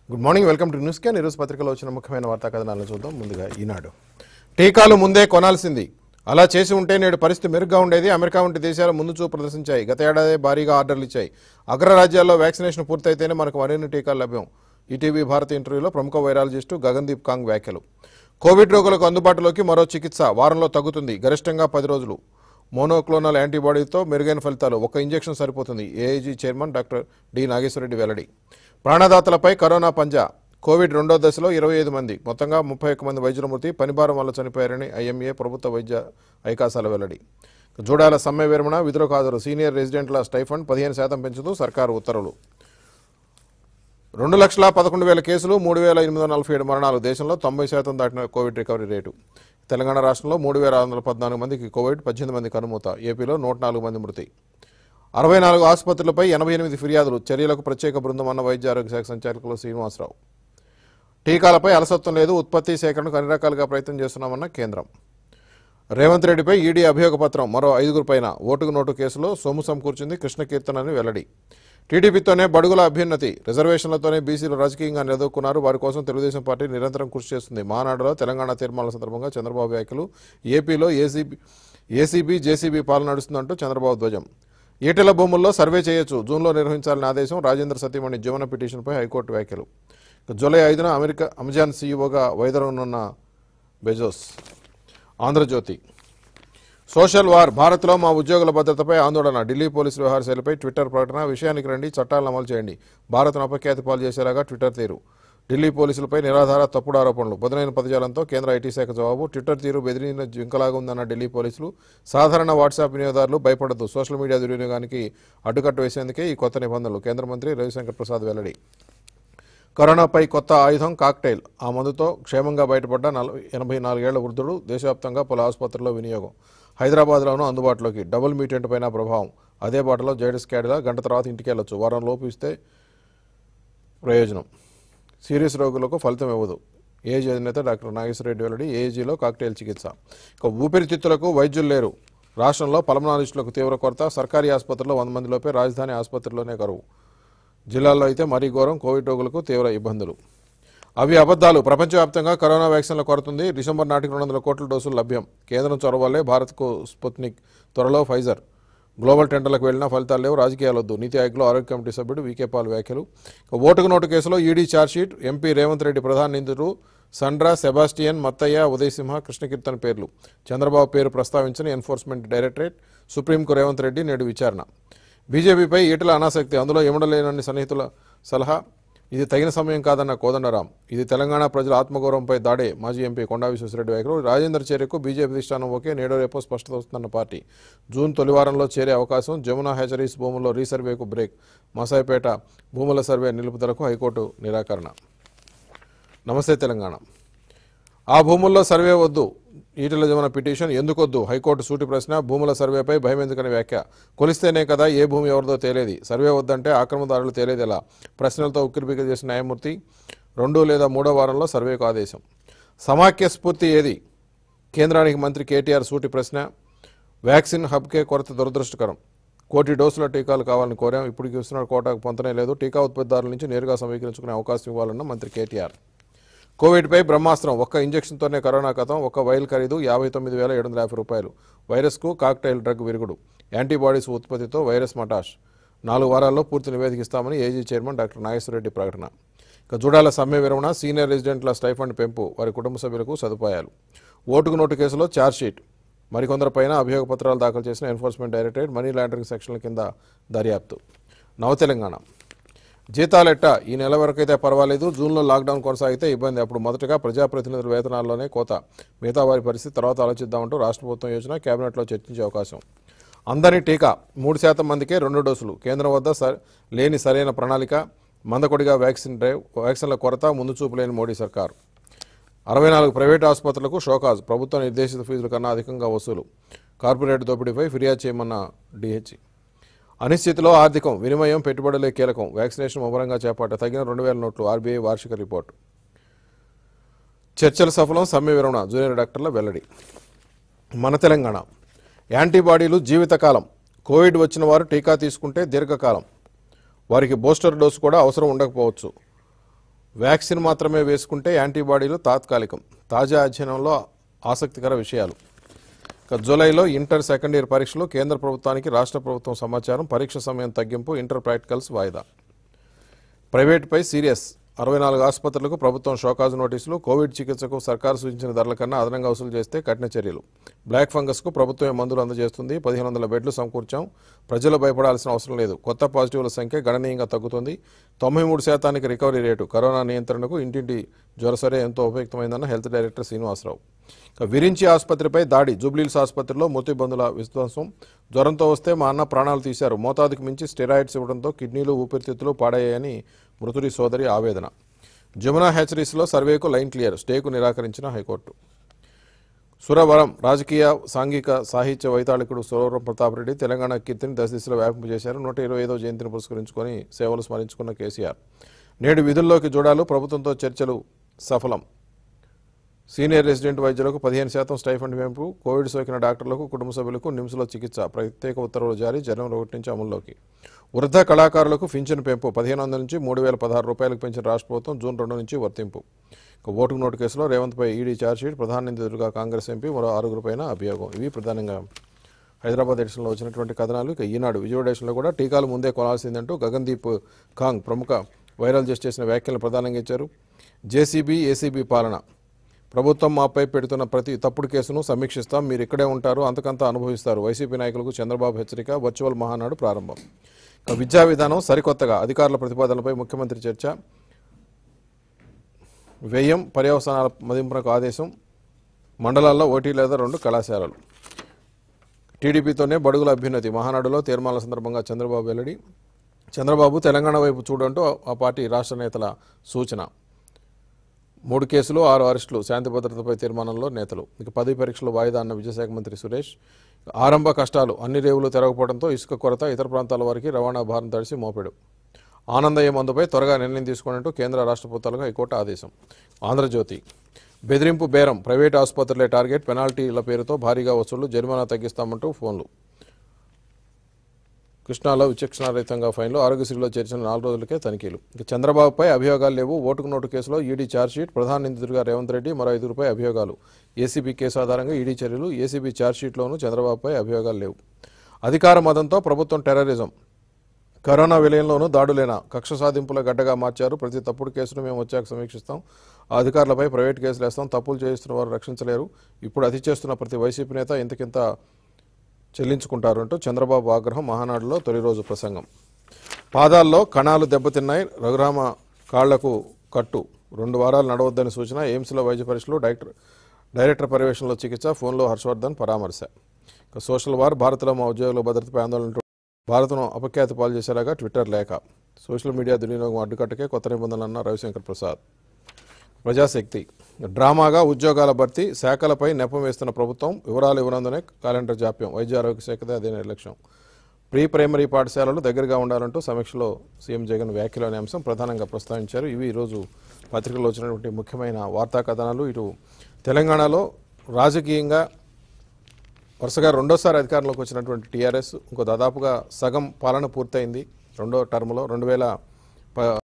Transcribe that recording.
good morning welcome to news క్యాన్ ఈరోజు పత్రికలో వచ్చిన ముఖ్యమైన వార్తా కథనాలను చూద్దాం ముందుగా ఈనాడు టీకాలు ముందే కొనాల్సింది అలా చేసి ఉంటే నేడు పరిస్థితి మెరుగ్గా ఉండేది అమెరికా వంటి దేశాలు ముందు చూపు ప్రదర్శించాయి గత ఏడాది భారీగా ఆర్డర్లు ఇచ్చాయి అగ్ర రాజ్యాల్లో వ్యాక్సినేషన్ పూర్తయితేనే మనకు మరిన్ని టీకాలు లభ్యం ఈటీవీ భారత ఇంటర్వ్యూలో ప్రముఖ వైరాలజిస్టు గగన్దీప్ కాంగ్ వ్యాఖ్యలు కోవిడ్ రోగులకు అందుబాటులోకి మరో చికిత్స వారంలో తగ్గుతుంది గరిష్టంగా పది రోజులు మోనోక్లోనల్ యాంటీబాడీతో మెరుగైన ఫలితాలు ఒక ఇంజెక్షన్ సరిపోతుంది AIG chairman doctor D Nageshwar Reddy వెల్లడి ప్రాణదాతలపై కరోనా పంజా కోవిడ్ రెండో దశలో ఇరవై ఐదు మంది మొత్తంగా ముప్పై ఒక్క మంది వైద్యుల మృతి పనిభారం వల్ల చనిపోయారని ఐఎంఏ ప్రభుత్వ వైద్య ఐకాసాల వెల్లడి జూడాల సమ్మె విరమణ విధులకు హాజరు సీనియర్ రెసిడెంట్ల స్టైఫండ్ పదిహేను శాతం పెంచుతూ సర్కారు ఉత్తర్వులు రెండు లక్షల పదకొండు వేల కేసులు మూడు వేల ఎనిమిది వందల నలభై ఏడు మరణాలు దేశంలో తొంభై శాతం దాటిన కోవిడ్ రికవరీ రేటు తెలంగాణ రాష్ట్రంలో మూడు వేల ఆరు వందల పద్నాలుగు మందికి కోవిడ్ పద్దెనిమిది మంది కనుమూత ఏపీలో నూట నాలుగు మంది మృతి అరవై నాలుగు ఆసుపత్రులపై ఎనభై ఎనిమిది ఫిర్యాదులు చర్యలకు ప్రత్యేక బృందం అన్న వైద్య ఆరోగ్య శాఖ సంచాలకులు శ్రీనివాసరావు టీకాలపై అలసత్వం లేదు ఉత్పత్తి సేకరణకు అన్ని రకాలుగా ప్రయత్నం చేస్తున్నామన్న కేంద్రం రేవంత్ రెడ్డిపై ఈడీ అభియోగ పత్రం మరో ఐదుగురు పైన ఓటుకు నోటు కేసులో సొమ్ము సమకూర్చింది కృష్ణకీర్తన్ అని వెల్లడి టీడీపీతోనే బడుగుల అభ్యున్నతి రిజర్వేషన్లతోనే బీసీలు రాజకీయంగా నిలదొక్కున్నారు వారి కోసం తెలుగుదేశం పార్టీ నిరంతరం కృషి చేస్తుంది మానాడులో తెలంగాణ తీర్మానాల సందర్భంగా చంద్రబాబు వ్యాఖ్యలు ఏపీలో ఏసీబీ ఏసీబీ జేసీబీ పాలన నడుస్తుందంటూ చంద్రబాబు ధ్వజం ఈటెల భూముల్లో సర్వే చేయొచ్చు జూన్లో నిర్వహించాలని ఆదేశం రాజేంద్ర సతీమణి జీవన పిటిషన్పై హైకోర్టు వ్యాఖ్యలు ఇక జూలై ఐదున అమెరికా అమెజాన్ సీఈఓగా వైదొలగనున్న బెజోస్ ఆంధ్రజ్యోతి సోషల్ వార్ భారత్లో మా ఉద్యోగుల భద్రతపై ఆందోళన ఢిల్లీ పోలీసుల వ్యవహార శైలిపై ట్విట్టర్ ప్రకటన విషయానికి రండి చట్టాలను అమలు చేయండి భారత్ను అపఖ్యాతి పాలు చేసేలాగా ట్విట్టర్ తీరు ఢిల్లీ పోలీసులపై నిరాధార తప్పుడు ఆరోపణలు బదులైన పదజాలంతో కేంద్ర ఐటీ శాఖ జవాబు ట్విట్టర్ తీరు బెదిరిన జింకలాగా ఉందన్న ఢిల్లీ పోలీసులు సాధారణ వాట్సాప్ వినియోగదారులు భయపడద్దు సోషల్ మీడియా దుర్వినియోగానికి అడ్డుకట్ట వేసేందుకే ఈ కొత్త నిబంధనలు కేంద్ర మంత్రి రవిశంకర్ ప్రసాద్ వెల్లడి కరోనాపై కొత్త ఆయుధం కాక్టైల్ ఆ మందుతో క్షేమంగా బయటపడ్డ నలభై ఎనభై నాలుగేళ్ల వృద్ధుడు దేశవ్యాప్తంగా పలు ఆసుపత్రుల్లో వినియోగం హైదరాబాద్లోనూ అందుబాటులోకి డబుల్ మ్యూటెంట్ పైన ప్రభావం అదే బాటలో జైడస్ క్యాడిలా గంట తర్వాత ఇంటికి వెళ్ళొచ్చు వారం లోపు ఇస్తే ప్రయోజనం సీరియస్ రోగులకు ఫలితం ఇవ్వదు ఏజీ అధినేత డాక్టర్ నాగేశ్వరరెడ్డి వెల్లడి ఏజీలో కాక్టైల్ చికిత్స ఇక ఊపిరితిత్తులకు వైద్యులు లేరు రాష్ట్రంలో పల్మనాలిస్టులకు తీవ్ర కొరత సర్కారీ ఆసుపత్రిలో వంద మందిలోపే రాజధాని ఆసుపత్రిలోనే కరువు జిల్లాల్లో అయితే మరీ ఘోరం కోవిడ్ రోగులకు తీవ్ర ఇబ్బందులు అవి అబద్ధాలు ప్రపంచవ్యాప్తంగా కరోనా వ్యాక్సిన్ల కొరతుంది డిసెంబర్ నాటికి రెండు వందల కోట్ల డోసులు లభ్యం కేంద్రం చొరవ వల్లే భారత్కు స్పుత్నిక్ త్వరలో ఫైజర్ గ్లోబల్ టెండర్లకు వెళ్లినా ఫలితాలు లేవు రాజకీయాలు వద్దు నీతి ఆయోగ్లో ఆరోగ్య కమిటీ సభ్యుడు వీకే పాల్ వ్యాఖ్యలు ఇక ఓటుకు నోటు కేసులో ED chargesheet MP Revanth Reddy ప్రధాన నిందితుడు సండ్రా సెబాస్టియన్ మత్తయ్య ఉదయసింహ కృష్ణకీర్తన్ పేర్లు చంద్రబాబు పేరు ప్రస్తావించిన ఎన్ఫోర్స్మెంట్ డైరెక్టరేట్ సుప్రీంకు రేవంత్ రెడ్డి నేడు విచారణ బీజేపీపై ఈటల అనాసక్తి అందులో ఇమడలేనన్ని సన్నిహితుల సలహా ఇది తగిన సమయం కాదన్న కోదండరాం ఇది తెలంగాణ ప్రజల ఆత్మగౌరవంపై దాడే మాజీ ఎంపీ కొండా విశ్వేశ్వరరెడ్డి వ్యాఖ్యలు రాజేందర్ చర్యకు బీజేపీ అధిష్టానం ఒకే నేడో రేపో స్పష్టత వస్తుందన్న పార్టీ జూన్ తొలి వారంలో చేరే అవకాశం జమునా హ్యాచరీస్ భూముల్లో రీసర్వేకు బ్రేక్ మసాయిపేట భూముల సర్వే నిలుపుదలకు హైకోర్టు నిరాకరణ నమస్తే తెలంగాణ ఆ భూముల్లో సర్వే వద్దు ఈటల జమన పిటిషన్ ఎందుకు వద్దు హైకోర్టు సూటి ప్రశ్న భూముల సర్వేపై భయం ఎందుకని వ్యాఖ్య కొలిస్తేనే కదా ఏ భూమి ఎవరిదో తేలేది సర్వే వద్దంటే ఆక్రమణదారులు తేలేది ఎలా ప్రశ్నలతో ఉక్కిరిబిక్కిరి చేసిన న్యాయమూర్తి రెండు లేదా మూడో వారంలో సర్వేకు ఆదేశం సమాఖ్య స్ఫూర్తి ఏది కేంద్రానికి మంత్రి కేటీఆర్ సూటి ప్రశ్న వ్యాక్సిన్ హబ్కే కొరత దురదృష్టకరం కోటి డోసుల టీకాలు కావాలని కోరాం ఇప్పటికి ఇస్తున్న కోటాకు పొంతనే లేదు టీకా ఉత్పత్తిదారుల నుంచి నేరుగా సమీకరించుకునే అవకాశం ఇవ్వాలన్న మంత్రి కేటీఆర్ కోవిడ్పై బ్రహ్మాస్త్రం ఒక్క ఇంజెక్షన్తోనే కరోనా కథం ఒక్క వైల్ ఖరీదు యాభై తొమ్మిది వేల ఏడు వందల యాభై రూపాయలు వైరస్కు కాక్టైల్ డ్రగ్ విరుగుడు యాంటీబాడీస్ ఉత్పత్తితో వైరస్ మటాష్ నాలుగు వారాల్లో పూర్తి నివేదిక ఇస్తామని ఏజీ చైర్మన్ డాక్టర్ నాగేశ్వరరెడ్డి ప్రకటన ఇక జూడాల సమ్మె విరమణ సీనియర్ రెసిడెంట్ల స్టైఫండ్ పెంపు వారి కుటుంబ సభ్యులకు సదుపాయాలు ఓటుకు నోటు కేసులో ఛార్జ్షీట్ మరికొందరిపైన అభియోగ పత్రాలు దాఖలు చేసిన ఎన్ఫోర్స్మెంట్ డైరెక్టరేట్ మనీ లాండరింగ్ సెక్షన్ల కింద దర్యాప్తు నవ తెలంగాణ జీతాలెట్ట ఈ నెల వరకైతే పర్వాలేదు జూన్లో లాక్డౌన్ కొనసాగితే ఇబ్బంది అప్పుడు మొదటగా ప్రజాప్రతినిధుల వేతనాల్లోనే కోత మిగతా వారి పరిస్థితి తర్వాత ఆలోచిద్దామంటూ రాష్ట్ర ప్రభుత్వం యోజన కేబినెట్లో చర్చించే అవకాశం అందరి టీకా మూడు శాతం మందికే రెండు డోసులు కేంద్రం వద్ద స- లేని సరైన ప్రణాళిక మందకొడిగా వ్యాక్సిన్ డ్రైవ్ వ్యాక్సిన్ల కొరత ముందు చూపు లేని మోడీ సర్కారు అరవై నాలుగు ప్రైవేట్ ఆసుపత్రులకు షోకాజ్ ప్రభుత్వ నిర్దేశిత ఫీజుల కన్నా అధికంగా వసూలు కార్పొరేట్ దోపిడీపై ఫిర్యాదు చేయమన్న డిహెచ్ అనిశ్చితిలో ఆర్థికం వినిమయం పెట్టుబడులే కీలకం వ్యాక్సినేషన్ ముమ్మరంగా చేపట్ట తగిన రెండు వేల నోట్లు ఆర్బీఐ వార్షిక రిపోర్టు చర్చల సఫలం సమ్మె విరమణ జూనియర్ డాక్టర్ల వెల్లడి మన తెలంగాణ యాంటీబాడీలు జీవితకాలం కోవిడ్ వచ్చిన వారు టీకా తీసుకుంటే దీర్ఘకాలం వారికి బూస్టర్ డోసు కూడా అవసరం ఉండకపోవచ్చు వ్యాక్సిన్ మాత్రమే వేసుకుంటే యాంటీబాడీలు తాత్కాలికం తాజా అధ్యయనంలో ఆసక్తికర విషయాలు ఇక జూలైలో ఇంటర్ సెకండ్ ఇయర్ పరీక్షలు కేంద్ర ప్రభుత్వానికి రాష్ట్ర ప్రభుత్వం సమాచారం పరీక్ష సమయం తగ్గింపు ఇంటర్ ప్రాక్టికల్స్ వాయిదా ప్రైవేటుపై సీరియస్ అరవై నాలుగు ఆసుపత్రులకు ప్రభుత్వం షోకాజ్ నోటీసులు కోవిడ్ చికిత్సకు సర్కారు సూచించిన ధరల కన్నా అదనంగా వసూలు చేస్తే కఠిన చర్యలు బ్లాక్ ఫంగస్కు ప్రభుత్వమే మందులు అందజేస్తుంది పదిహేను వందల బెడ్లు సమకూర్చాం ప్రజలు భయపడాల్సిన అవసరం లేదు కొత్త పాజిటివ్ల సంఖ్య గణనీయంగా తగ్గుతుంది తొంభై మూడు శాతానికి రికవరీ రేటు కరోనా నియంత్రణకు ఇంటింటి జ్వరసరే ఎంతో ఉపయుక్తమైందన్న హెల్త్ డైరెక్టర్ శ్రీనివాసరావు ఇక విరించి ఆసుపత్రిపై దాడి జూబ్లీల్స్ ఆసుపత్రిలో మూతిబందుల విధ్వంసం జ్వరంతో వస్తే మా అన్న ప్రాణాలు తీశారు మోతాదుకు మించి స్టెరాయిడ్స్ ఇవ్వడంతో కిడ్నీలు ఊపిరితిత్తులు పాడయ్యాయని మృతుడి సోదరి ఆవేదన జమునా హ్యాచరీస్లో సర్వేకు లైన్ క్లియర్ స్టేకు నిరాకరించిన హైకోర్టు సురవరం రాజకీయ సాంఘిక సాహిత్య వైతాళికుడు సురవరం ప్రతాప్ రెడ్డి తెలంగాణ కీర్తిని దశ దిశలో వ్యాపింపజేశారు నూట ఇరవై ఐదో జయంతిని పురస్కరించుకొని సేవలు స్మరించుకున్న కేసీఆర్ నేడు విధుల్లోకి జోడాలు ప్రభుత్వంతో చర్చలు సఫలం సీనియర్ రెసిడెంట్ వైద్యులకు పదిహేను శాతం స్టైఫండ్ పెంపు కోవిడ్ సోకిన డాక్టర్లకు కుటుంబ సభ్యులకు నిమ్స్లో చికిత్స ప్రత్యేక ఉత్తర్వులు జారీ జనవరి ఒకటి నుంచి అమల్లోకి వృద్ధ కళాకారులకు పింఛను పెంపు పదిహేను వందల నుంచి మూడు వేల పదహారు రూపాయలకు పెంచిన రాష్ట్ర ప్రభుత్వం జూన్ రెండు నుంచి వర్తింపు ఇక ఓటుకు నోటు కేసులో రేవంత్పై ఈడీ ఛార్జ్షీట్ ప్రధాన నిందితుడిగా కాంగ్రెస్ ఎంపీ మరో ఆరుగురిపైన అభియోగం ఇవి ప్రధానంగా హైదరాబాద్ ఎడిషన్లో వచ్చినటువంటి కథనాలు ఇక ఈనాడు విజయవాడ ఎడిషన్లో కూడా టీకాలు ముందే కొనాల్సిందంటూ గగన్దీప్ కాంగ్ ప్రముఖ వైరల్ చేసి చేసిన వ్యాఖ్యలను ప్రధానంగా ఇచ్చారు జేసీబీ ఏసీబీ పాలన ప్రభుత్వం మాపై పెడుతున్న ప్రతి తప్పుడు కేసును సమీక్షిస్తాం మీరు ఇక్కడే ఉంటారు అంతకంతా అనుభవిస్తారు వైసీపీ నాయకులకు చంద్రబాబు హెచ్చరిక వర్చువల్ మహానాడు ప్రారంభం ఇక విద్యా విధానం సరికొత్తగా అధికారుల ప్రతిపాదనలపై ముఖ్యమంత్రి చర్చ వ్యయం పర్యవసానాల మదింపునకు ఆదేశం మండలాల్లో ఒకటి లేదా రెండు కళాశాలలు టీడీపీతోనే బడుగుల అభ్యున్నతి మహానాడులో తీర్మానాల సందర్భంగా చంద్రబాబు వెల్లడి చంద్రబాబు తెలంగాణ వైపు చూడంటూ ఆ పార్టీ రాష్ట్ర నేతల సూచన మూడు కేసులు ఆరు అరెస్టులు శాంతి భద్రతపై తీర్మానంలో నేతలు ఇక పదవి పరీక్షలు వాయిదా అన్న విద్యాశాఖ మంత్రి సురేష్ ఆరంభ కష్టాలు అన్ని రేవులు తెరవకపోవడంతో ఇసుక కొరత ఇతర ప్రాంతాల వారికి రవాణా భారం తడిసి మోపెడు ఆనందయ్య మందుపై త్వరగా నిర్ణయం తీసుకోనంటూ కేంద్ర రాష్ట్ర ప్రభుత్వాలకు హైకోర్టు ఆదేశం ఆంధ్రజ్యోతి బెదిరింపు బేరం ప్రైవేట్ ఆసుపత్రులే టార్గెట్ పెనాల్టీల పేరుతో భారీగా వసూళ్లు జరిమానా తగ్గిస్తామంటూ ఫోన్లు కృష్ణాలో విచక్షణారహితంగా ఫైన్లు ఆరోగ్యశ్రీలో చేర్చిన నాలుగు రోజులకే తనిఖీలు ఇక చంద్రబాబుపై అభియోగాలు లేవు ఓటుకు నోటు కేసులో ఈడీ ఛార్జ్షీట్ ప్రధాన నిందితుడిగా రేవంత్ రెడ్డి మరో ఐదుగురుపై అభియోగాలు ఏసీబీ కేసు ఆధారంగా ఈడీ చర్యలు ఏసీబీ ఛార్జ్షీట్లోనూ చంద్రబాబుపై అభియోగాలు లేవు అధికార మదంతో ప్రభుత్వం టెర్రరిజం కరోనా విలయంలోనూ దాడులేనా కక్ష సాధింపుల గడ్డగా మార్చారు ప్రతి తప్పుడు కేసును మేము వచ్చాక సమీక్షిస్తాం ఆ అధికారులపై ప్రైవేట్ కేసులు వేస్తాం తప్పులు చేయిస్తున్న వారు రక్షించలేరు ఇప్పుడు అతి చేస్తున్న ప్రతి వైసీపీ నేత ఇంతకింత చెల్లించుకుంటారు అంటూ చంద్రబాబు ఆగ్రహం మహానాడులో తొలి రోజు ప్రసంగం పాదాల్లో కణాలు దెబ్బతిన్నాయి రఘురామ కాళ్లకు కట్టు రెండు వారాలు నడవద్దని సూచన ఎయిమ్స్లో వైద్య పరీక్షలు డైరెక్టర్ డైరెక్టర్ పర్యవేక్షణలో చికిత్స ఫోన్లో హర్షవర్ధన్ పరామర్శ ఇక సోషల్ వార్ భారత్లో మా ఉద్యోగుల భద్రతపై ఆందోళన భారత్ను అపఖ్యాతి పాలు చేసేలాగా ట్విట్టర్ లేఖ సోషల్ మీడియా దుర్వినియోగం అడ్డుకట్టకే కొత్త నిబంధనలన్న రవిశంకర్ ప్రసాద్ ప్రజాశక్తి డ్రామాగా ఉద్యోగాల భర్తీ శాఖలపై నెపం వేస్తున్న ప్రభుత్వం వివరాలు ఇవ్వనందునే క్యాలెండర్ జాప్యం వైద్య ఆరోగ్య శాఖదే అదే నిర్లక్ష్యం ప్రీ ప్రైమరీ పాఠశాలలు దగ్గరగా ఉండాలంటూ సమీక్షలో సీఎం జగన్ వ్యాఖ్యలు అనే అంశం ప్రధానంగా ప్రస్తావించారు ఇవి ఈరోజు పత్రికల్లో వచ్చినటువంటి ముఖ్యమైన వార్తా కథనాలు ఇటు తెలంగాణలో రాజకీయంగా వరుసగా రెండోసారి అధికారంలోకి వచ్చినటువంటి టీఆర్ఎస్ ఇంకో దాదాపుగా సగం పాలన పూర్తయింది రెండో టర్మ్లో రెండు వేల ప